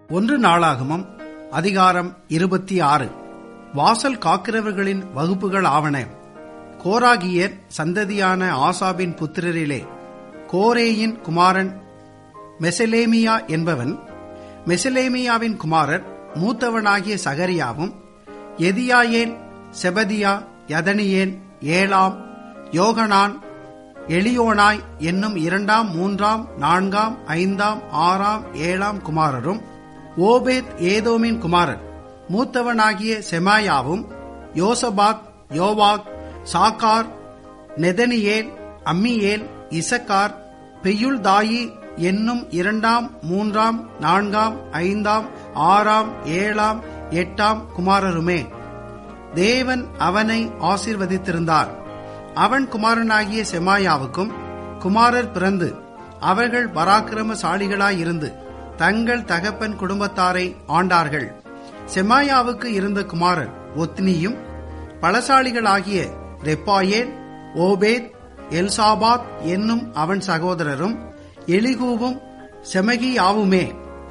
ஒன்று நாளாகமம் அதிகாரம் இருபத்தி ஆறு வாசல் காக்கிறவர்களின் வகுப்புகள் ஆவன கோராகியர் சந்ததியான ஆசாபின் புத்திரரிலே கோரேயின் குமாரன் மெசலேமியா என்பவன் மெசலேமியாவின் குமாரர் மூத்தவனாகிய சகரியாவும் எதியாயேல் செபதியா யதனியேல் ஏலாம் யோகனான் எளியோனாய் என்னும் இரண்டாம் மூன்றாம் நான்காம் ஐந்தாம் ஆறாம் ஏழாம் குமாரரும் ஓபேத் ஏதோமின் குமாரர் மூத்தவனாகிய செமாயாவும் யோசபாத் யோவாக் சாக்கார் நெதனியேல் அம்மியேல் இசக்கார் பெயுள்தாயி என்னும் இரண்டாம் மூன்றாம் நான்காம் ஐந்தாம் ஆறாம் ஏழாம் எட்டாம் குமாரருமே தேவன் அவனை ஆசீர்வதித்திருந்தார் அவன் குமாரனாகிய செமாயாவுக்கும் குமாரர் பிறந்து அவர்கள் பராக்கிரமசாலிகளாயிருந்து தங்கள் தகப்பன் குடும்பத்தாரை ஆண்டார்கள் செமாயாவுக்கு இருந்த குமாரர் ஒத்னியும் பலசாலிகளாகிய ரெப்பாயேல் ஓபேத் எல்சாபாத் என்னும் அவன் சகோதரரும் எலிகூவும் செமகியாவுமே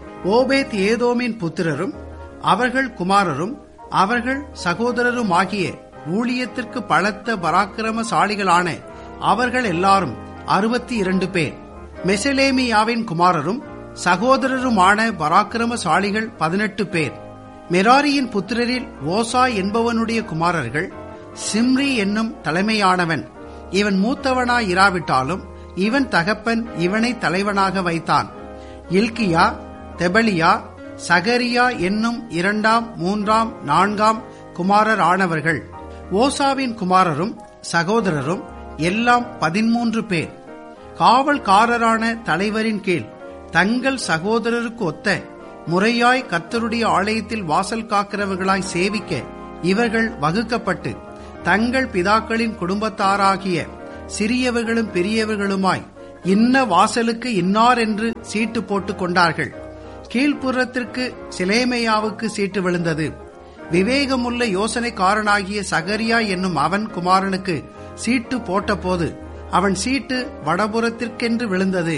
ஓபேத் ஏதோமின் புத்திரரும் அவர்கள் குமாரரும் அவர்கள் சகோதரருமாகிய ஊழியத்திற்கு பலத்த பராக்கிரமசாலிகளான அவர்கள் எல்லாரும் அறுபத்தி இரண்டு பேர் மெசலேமியாவின் குமாரரும் சகோதரருமான பராக்கிரமசாலிகள் பதினெட்டு பேர் மெராரியின் புத்திரரில் ஓசா என்பவனுடைய குமாரர்கள் சிம்ரி என்னும் தலைமையானவன் இவன் மூத்தவனாய் இராவிட்டாலும் இவன் தகப்பன் இவனை தலைவனாக வைத்தான் இல்கியா தெபலியா சகரியா என்னும் இரண்டாம் மூன்றாம் நான்காம் குமாரர் ஆனவர்கள் ஓசாவின் குமாரரும் சகோதரரும் எல்லாம் பதிமூன்று பேர் காவல்காரரான தலைவரின் கீழ் தங்கள் சகோதரருக்கு ஒத்த முறையாய் கர்த்தருடைய ஆலயத்தில் வாசல் காக்கிறவர்களாய் சேவிக்க இவர்கள் வகுக்கப்பட்டு தங்கள் பிதாக்களின் குடும்பத்தாராகிய சிறியவர்களும் பெரியவர்களுமாய் இன்ன வாசலுக்கு இன்னார் என்று சீட்டு போட்டுக் கொண்டார்கள் கீழ்ப்புறத்திற்கு சிலேமையாவுக்கு சீட்டு விழுந்தது விவேகமுள்ள யோசனைக்காரனாகிய சகரியா என்னும் அவன் குமாரனுக்கு சீட்டு போட்டபோது அவன் சீட்டு வடபுறத்திற்கென்று விழுந்தது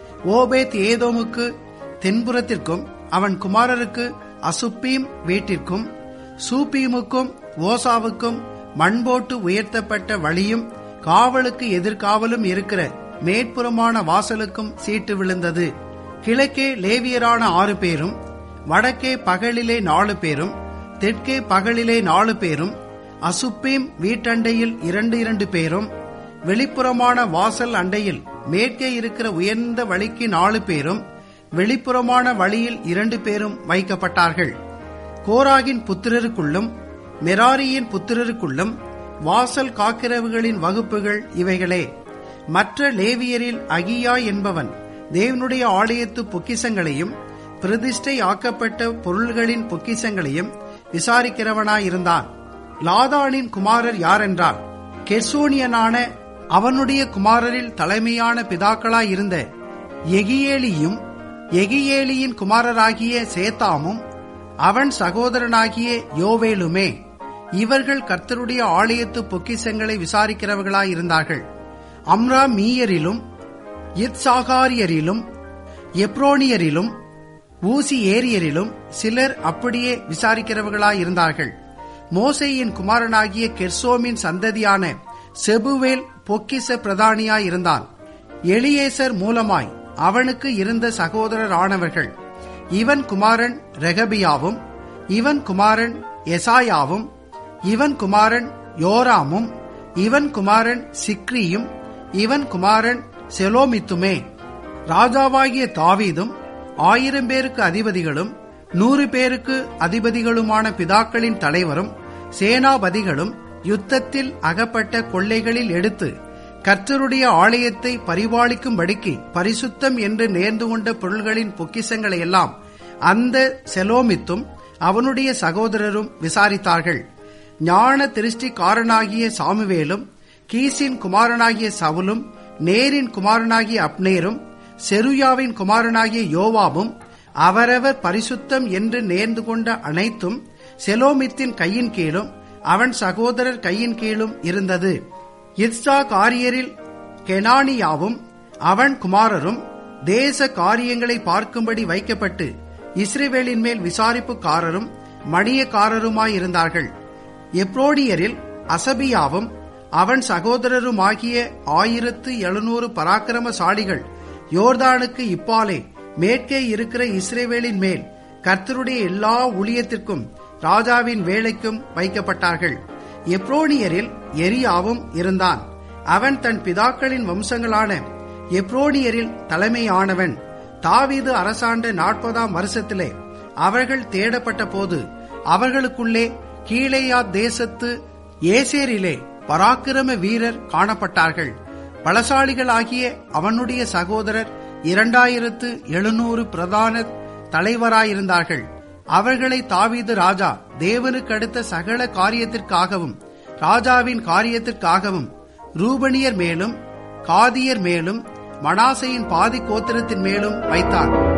ஓபேத் ஏதோமுக்கு தென்புறத்திற்கும் அவன் குமாரருக்கு அசுப்பீம் வீட்டிற்கும் சூப்பீமுக்கும் ஓசாவுக்கும் மண்போட்டு உயர்த்தப்பட்ட வழியும் காவலுக்கு எதிர்காவலும் இருக்கிற மேற்புறமான வாசலுக்கும் சீட்டு விழுந்தது கிழக்கே லேவியரான ஆறு பேரும் வடக்கே பகலிலே நாலு பேரும் தெற்கே பகலிலே நாலு பேரும் அசுப்பீம் வீட்டண்டையில் இரண்டு இரண்டு பேரும் வெளிப்புறமான வாசல் அண்டையில் மேற்கே இருக்கிற உயர்ந்த வழிக்கு நாலு பேரும் வெளிப்புறமான வழியில் இரண்டு பேரும் வைக்கப்பட்டார்கள் கோராகின் புத்திரருக்குள்ளும் மெராரியின் புத்திரருக்குள்ளும் வாசல் காக்கிறவர்களின் வகுப்புகள் இவைகளே மற்ற லேவியரில் அகியா என்பவன் தேவனுடைய ஆலயத்து பொக்கிசங்களையும் பிரதிஷ்டை ஆக்கப்பட்ட பொருள்களின் பொக்கிசங்களையும் விசாரிக்கிறவனாயிருந்தான் லாதானின் குமாரர் யாரென்றால் கெர்சோனியனான அவனுடைய குமாரரில் தலைமையான பிதாக்களாயிருந்த எகியேலியும் எகியேலியின் குமாரராகிய சேத்தாமும் அவன் சகோதரனாகிய யோவேலுமே இவர்கள் கர்த்தருடைய ஆலயத்து பொக்கிசங்களை விசாரிக்கிறவர்களாயிருந்தார்கள் அம்ரா மீயரிலும் இத்சாகாரியரிலும் எப்ரோனியரிலும் ஊசி ஏரியரிலும் சிலர் அப்படியே விசாரிக்கிறவர்களாயிருந்தார்கள் மோசையின் குமாரனாகிய கெர்சோமின் சந்ததியான செபுவேல் பொக்கிச பிரதானியாயிருந்தான் எலியேசர் மூலமாய் அவனுக்கு இருந்த சகோதரர் ஆனவர்கள் இவன் குமாரன் ரெகபியாவும் இவன் குமாரன் எசாயாவும் இவன் குமாரன் யோராமும் இவன் குமாரன் சிக்ரியும் இவன் குமாரன் செலோமித்துமே ராஜாவாகிய தாவீதும் ஆயிரம் பேருக்கு அதிபதிகளும் நூறு பேருக்கு அதிபதிகளுமான பிதாக்களின் தலைவரும் சேனாபதிகளும் யுத்தத்தில் அகப்பட்ட கொள்ளைகளில் எடுத்து கர்த்தருடைய ஆலயத்தை பரிபாலிக்கும்படிக்கு பரிசுத்தம் என்று நேர்ந்து கொண்ட பொருள்களின் பொக்கிசங்களை எல்லாம் அந்த செலோமித்தும் அவனுடைய சகோதரரும் விசாரித்தார்கள் ஞான திருஷ்டிக்காரனாகிய சாமுவேலும் கீசின் குமாரனாகிய சவுலும் நேரின் குமாரனாகிய அப்னேரும் செருயாவின் குமாரனாகிய யோவாவும் அவரவர் பரிசுத்தம் என்று நேர்ந்து கொண்ட அனைத்தும் செலோமித்தின் கையின் கீழும் அவன் சகோதரர் கையின் கீழும் இருந்தது இத்சா காரியரில் கெனானியாவும் அவன் குமாரரும் தேச காரியங்களை பார்க்கும்படி வைக்கப்பட்டு இஸ்ரேவேலின் மேல் விசாரிப்புக்காரரும் மணியக்காரருமாயிருந்தார்கள் எப்ரோடியரில் அசபியாவும் அவன் சகோதரருமாகிய ஆயிரத்து எழுநூறு பராக்கிரமசாலிகள் யோர்தானுக்கு இப்பாலே மேற்கே இருக்கிற இஸ்ரேவேலின் மேல் கர்த்தருடைய எல்லா ஊழியத்திற்கும் ராஜாவின் வேலைக்கும் வைக்கப்பட்டார்கள் எப்ரோனியரில் எரியாவும் இருந்தான் அவன் தன் பிதாக்களின் வம்சங்களான எப்ரோனியரில் தலைமையானவன் தாவீது அரசாண்ட நாற்பதாம் வருஷத்திலே அவர்கள் தேடப்பட்ட போது அவர்களுக்குள்ளே கீழேயா தேசத்து ஏசேரிலே பராக்கிரம வீரர் காணப்பட்டார்கள் பலசாலிகளாகிய அவனுடைய சகோதரர் இரண்டாயிரத்து எழுநூறு பிரதான தலைவராயிருந்தார்கள் அவர்களை தாவீது ராஜா தேவனுக்கு அடுத்த சகல காரியத்திற்காகவும் ராஜாவின் காரியத்திற்காகவும் ரூபனியர் மேலும் காதியர் மேலும் மனாசையின் பாதி கோத்திரத்தின் மேலும் வைத்தார்